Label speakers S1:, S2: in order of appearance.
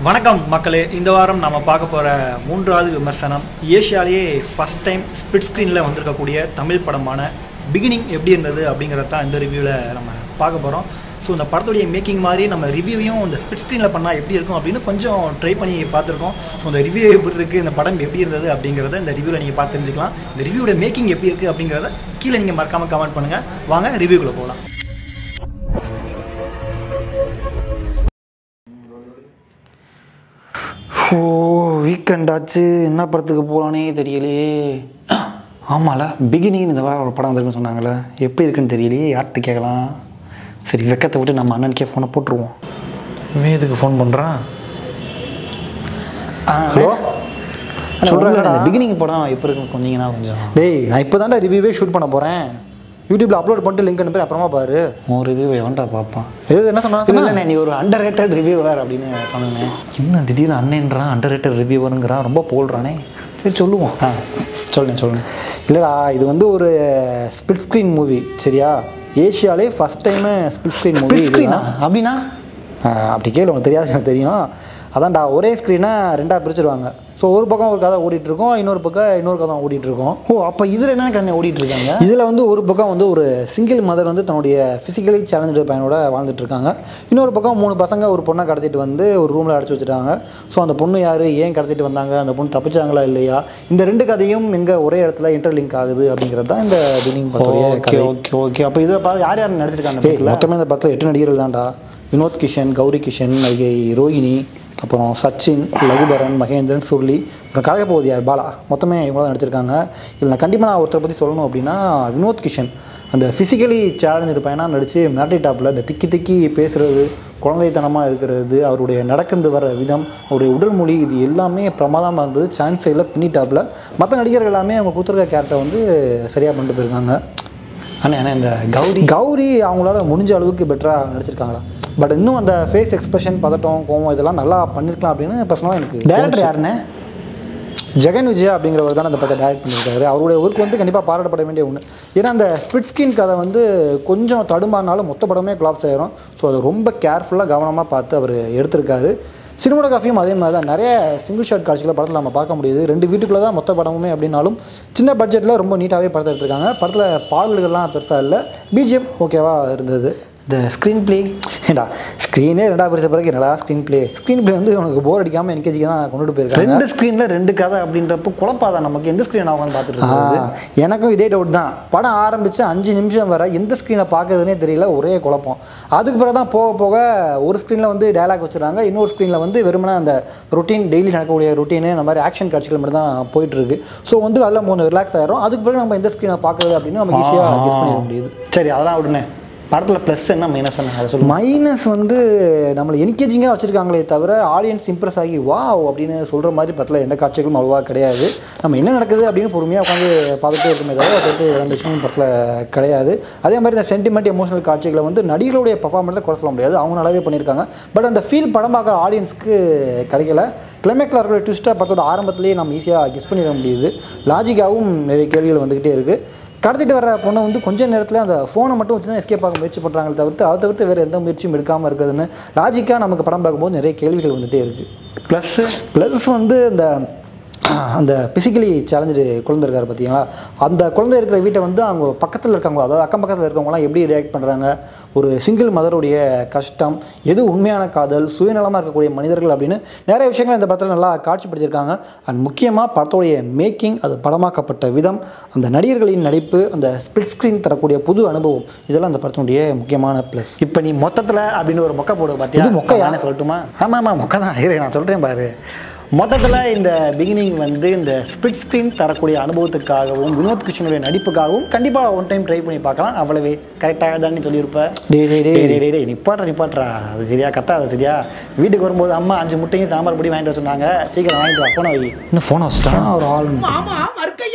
S1: வணக்கம் மக்களே இந்த வாரம் நம்ம பார்க்க போகிற மூன்றாவது விமர்சனம் ஏஷியாலேயே ஃபஸ்ட் டைம் ஸ்பிட் ஸ்க்ரீனில் வந்திருக்கக்கூடிய தமிழ் படமான பிகினிங் எப்படி இருந்தது அப்படிங்கிறத தான் இந்த ரிவ்யூவில் நம்ம பார்க்க போகிறோம் ஸோ இந்த படத்துடைய மேக்கிங் மாதிரி நம்ம ரிவ்யூவையும் இந்த ஸ்பிட் ஸ்க்ரீனில் பண்ணால் எப்படி இருக்கும் அப்படின்னு கொஞ்சம் ட்ரை பண்ணி பார்த்துருக்கோம் ஸோ இந்த ரிவ்யூ எப்படி இருக்குது இந்த படம் எப்படி இருந்தது அப்படிங்கிறத இந்த ரிவ்யூவில் நீங்கள் பார்த்து தெரிஞ்சுக்கலாம் இந்த ரிவ்யூவோட மேக்கிங் எப்படி இருக்குது அப்படிங்கிறத கீழே நீங்கள் மறக்காமல் கமெண்ட் பண்ணுங்கள் வாங்க ரிவ்யூக்குள்ளே போகலாம்
S2: ஓ வீக்கெண்ட் ஆச்சு என்ன படத்துக்கு போகலானே தெரியலையே ஆமால பிகினிங் இந்த வாரம் ஒரு படம் வந்திருக்குன்னு சொன்னாங்களே எப்படி இருக்குன்னு தெரியலையே யார்கிட்ட கேட்கலாம் சரி வெக்கத்தை விட்டு நம்ம அண்ணனுக்கே ஃபோனை போட்டுருவோம் இவன் எதுக்கு ஃபோன் பண்ணுறான் ஹலோ சொல்கிறேன் இந்த பிகினிங் படம் எப்போ இருக்குன்னு சொன்னீங்கன்னா கொஞ்சம்
S3: டேய் நான் இப்போ தான்டா ரிவ்யூவே ஷூட் பண்ண போகிறேன் யூடியூப்ல அப்லோட் பண்ணிட்டு லிங்க் அனுப்பி அப்புறமா பாரு
S2: உன் ரிவ்யூ எவன்டா பார்ப்பான்
S3: எது என்ன சொன்னா
S2: இல்லை இல்லை நீ ஒரு அண்டர் ரேட்டட் ரிவ்யூவர் அப்படின்னு சொன்னேன் என்ன திடீர்னு அண்ணன்றான் அண்டர் ரேட்டட் ரிவ்யூவருங்கிறான் ரொம்ப போல்றானே சரி சொல்லுவோம்
S3: ஆ சொல்லுங்க சொல்லுங்க இல்லைடா இது வந்து ஒரு ஸ்பிட் ஸ்க்ரீன் மூவி சரியா ஏஷியாலே first time split screen movie
S2: split ஸ்க்ரீனா அப்படின்னா
S3: அப்படி கேளு உனக்கு தெரியாது எனக்கு தெரியும் அதான்டா ஒரே ஸ்க்ரீனை ரெண்டாக பிரிச்சிருவாங்க ஸோ ஒரு பக்கம் ஒரு கதை ஓடிட்டு இருக்கும் இன்னொரு பக்கம் இன்னொரு கதை ஓடிட்டு இருக்கும்
S2: ஓ அப்போ இதில் என்ன கண்ணை ஓடிட்டு இருக்காங்க
S3: இதில் வந்து ஒரு பக்கம் வந்து ஒரு சிங்கிள் மதர் வந்து தன்னுடைய ஃபிசிக்கலி சேலஞ்சு பையனோட வாழ்ந்துட்டு இருக்காங்க இன்னொரு பக்கம் மூணு பசங்க ஒரு பொண்ணை கடத்திட்டு வந்து ஒரு ரூமில் அடைச்சி வச்சுட்டாங்க ஸோ அந்த பொண்ணு யார் ஏன் கடத்திட்டு வந்தாங்க அந்த பொண்ணு தப்பிச்சாங்களா இல்லையா இந்த ரெண்டு கதையும் எங்கே ஒரே இடத்துல இன்டர்லிங்க் ஆகுது அப்படிங்கிறது தான் இந்த பிகினிங் படத்துடைய
S2: ஓகே
S3: கதை
S2: ஓகே ஓகே அப்போ இதில் பாரு யார் யார் நடிச்சிருக்காங்க அந்த
S3: ஏய்,
S2: படத்தில்
S3: மொத்தமே இந்த படத்தில் எட்டு நடிகர்கள் தான்டா வினோத் கிஷன் கௌரி கிஷன் நடிகை ரோஹிணி அப்புறம் சச்சின் லகுபரன் மகேந்திரன் சுருளி அப்புறம் கழகபோதி யார் பாலா மொத்தமே இவங்க தான் நடிச்சிருக்காங்க இதில் நான் கண்டிப்பாக நான் ஒருத்தரை பற்றி சொல்லணும் அப்படின்னா வினோத் கிஷன் அந்த ஃபிசிக்கலி சேலஞ்சு பையனாக நடித்து மிராட்டி டாப்பில் இந்த திக்கி திக்கி பேசுகிறது குழந்தைத்தனமாக இருக்கிறது அவருடைய நடந்து வர விதம் அவருடைய உடல் மொழி இது எல்லாமே பிரமாதமாக இருந்தது சான்ஸ் இல்லை பின்னி டாப்பில் மற்ற நடிகர்கள் எல்லாமே அவங்க கொடுத்துருக்க கேரக்டர் வந்து சரியாக பண்ணிட்டு போயிருக்காங்க
S2: அண்ணா அண்ணா இந்த கௌரி
S3: கௌரி அவங்களால முடிஞ்ச அளவுக்கு பெட்டராக நடிச்சிருக்காங்களா பட் இன்னும் அந்த ஃபேஸ் எக்ஸ்பிரஷன் பதட்டம் கோவம் இதெல்லாம் நல்லா பண்ணியிருக்கலாம் அப்படின்னு பர்சனலாக எனக்கு
S2: டேரக்டர் யாருண்ணே
S3: ஜெகன் விஜயா அப்படிங்கிறவர் தான் அந்த படத்தை டைரக்ட் பண்ணியிருக்காரு அவருடைய ஒர்க் வந்து கண்டிப்பாக பாராட்டப்பட வேண்டிய ஒன்று ஏன்னா அந்த ஸ்பிட் ஸ்கின் கதை வந்து கொஞ்சம் தடுமாறினாலும் மொத்த படமே கிளாப்ஸ் ஆயிரும் ஸோ அதை ரொம்ப கேர்ஃபுல்லாக கவனமாக பார்த்து அவர் எடுத்திருக்காரு சினிமோகிராஃபியும் அதே மாதிரி தான் நிறைய சிங்கிள் ஷாட் காட்சிகளை படத்தில் நம்ம பார்க்க முடியுது ரெண்டு வீட்டுக்குள்ளே தான் மொத்த படமுமே அப்படின்னாலும் சின்ன பட்ஜெட்டில் ரொம்ப நீட்டாகவே படத்தை எடுத்திருக்காங்க படத்தில் பாடல்கள்லாம் பெருசாக இல்லை பிஜிஎம் ஓகேவா இருந்தது
S2: இந்த ஸ்க்ரீன் பிளே
S3: ஏண்டா ஸ்க்ரீனே ரெண்டா பிரிச்ச பிறகு என்னடா ஸ்க்ரீன் ப்ளே ஸ்க்ரீன் ப்ளே வந்து உனக்கு போர் அடிக்காமல் என்கேஜிக்கு தான் கொண்டுட்டு போயிருக்காங்க
S2: ரெண்டு ஸ்க்ரீனில் ரெண்டு கதை அப்படின்றப்போ குழப்பாதா நமக்கு எந்த ஸ்க்ரீன் உட்காந்து பார்த்துட்டு இருக்காது
S3: ஆ, எனக்கும் இதே டவுட் தான் படம் ஆரம்பித்து அஞ்சு நிமிஷம் வர எந்த ஸ்க்ரீனை பார்க்கறதுனே தெரியல ஒரே குழப்பம் அதுக்கு பிறகு தான் போக போக ஒரு ஸ்க்ரீனில் வந்து டயலாக் வச்சுருக்காங்க இன்னொரு ஸ்க்ரீனில் வந்து வெறுமனே அந்த ருட்டீன் டெய்லி நடக்கக்கூடிய ருட்டீனு இந்த மாதிரி ஆக்ஷன் காட்சிகள் மட்டும் தான் போயிட்டுருக்கு ஸோ வந்து அதில் கொஞ்சம் ரிலாக்ஸ் ஆயிரும் அதுக்கு பிறகு நம்ம எந்த ஸ்க்ரீனை பார்க்குறது அப்படின்னு நம்ம ஈஸியாக கெஸ் பண்ணிட முடியுது
S2: சரி அதெல்லாம் விடுனே படத்தில் ப்ளஸ் என்ன மைனஸ் என்ன அதை சொல்லுமா
S3: மைனஸ் வந்து நம்மளை என்கேஜிங்காக வச்சுருக்காங்களே தவிர ஆடியன்ஸ் இம்ப்ரெஸ் ஆகி வாவ் அப்படின்னு சொல்கிற மாதிரி படத்தில் எந்த காட்சிகளும் அவ்வளோவா கிடையாது நம்ம என்ன நடக்குது அப்படின்னு பொறுமையாக உட்காந்து பார்த்துட்டே இருக்குமே தவிர அதை பற்றி எந்த விஷயமும் படத்தில் கிடையாது அதே மாதிரி இந்த சென்டிமெண்ட் எமோஷனல் காட்சிகளை வந்து நடிகர்களுடைய பர்ஃபார்மன்ஸை குறை சொல்ல முடியாது அவங்க நல்லாவே பண்ணியிருக்காங்க பட் அந்த ஃபீல் படம் பார்க்குற ஆடியன்ஸ்க்கு கிடைக்கல கிளைமேக்ஸில் இருக்கிற ட்விஸ்ட்டாக படத்தோட ஆரம்பத்திலேயே நம்ம ஈஸியாக கெஸ் பண்ணிட முடியுது லாஜிக்காகவும் நிறைய கேள்விகள் வந்துக்கிட்டே இருக்குது கடத்திட்டு வர பொண்ணை வந்து கொஞ்ச நேரத்தில் அந்த ஃபோனை மட்டும் வச்சு தான் எஸ்கேப் ஆக முயற்சி பண்ணுறாங்களே தவிர்த்து அதை தவிர்த்து வேறு எந்த முயற்சியும் எடுக்காமல் இருக்கிறதுன்னு லாஜிக்காக நமக்கு படம் பார்க்கும்போது நிறைய கேள்விகள் வந்துகிட்டே இருக்குது
S2: ப்ளஸ்ஸு
S3: ப்ளஸ் வந்து இந்த அந்த பிசிக்கலி சேலஞ்சு குழந்தை இருக்கார் பார்த்தீங்களா அந்த குழந்தை இருக்கிற வீட்டை வந்து அவங்க பக்கத்தில் இருக்கவங்க அதாவது அக்கம் பக்கத்தில் இருக்கவங்களாம் எப்படி ரியாக்ட் பண்ணுறாங்க ஒரு சிங்கிள் மதருடைய கஷ்டம் எது உண்மையான காதல் சுயநலமாக இருக்கக்கூடிய மனிதர்கள் அப்படின்னு நிறைய விஷயங்கள் இந்த படத்தில் நல்லா காட்சிப்படுத்தியிருக்காங்க அண்ட் முக்கியமாக படத்துடைய மேக்கிங் அது படமாக்கப்பட்ட விதம் அந்த நடிகர்களின் நடிப்பு அந்த ஸ்பிளிட் ஸ்க்ரீன் தரக்கூடிய புது அனுபவம் இதெல்லாம் அந்த படத்தினுடைய முக்கியமான ப்ளஸ்
S2: இப்போ நீ மொத்தத்தில் அப்படின்னு ஒரு மொக்கை போடு பார்த்தியா
S3: இது மொக்கையா?
S2: நானே சொல்லட்டுமா ஆமாம் ஆமாம் மொக்கை தான் இரு நான் சொல்கிறேன் பாரு மொத்தத்தில் இந்த பிகினிங் வந்து இந்த ஸ்பிட் ஸ்க்ரீன் தரக்கூடிய அனுபவத்துக்காகவும் வினோத் கிருஷ்ணனுடைய நடிப்புக்காகவும் கண்டிப்பாக ஒன் டைம் ட்ரை பண்ணி பார்க்கலாம் அவ்வளவே கரெக்டாக தான் சொல்லியிருப்பேன்
S3: டேய் டேய்
S2: டேய்
S3: டேய்
S2: டேய் டேய், டேய் நிப்பாட்றா நிப்பாட்றா அது சரியா கத்தாது சரியா வீட்டுக்கு வரும்போது அம்மா அஞ்சு முட்டையும் சாம்பார் பொடி வாங்கிட்டு வர சொன்னாங்க சீக்கிரம் வாங்கிட்டு வா போன வை
S3: இன்னும் ஃபோனை வச்சுட்டான் ஒரு ஆள்
S4: மாமா மறுக்கை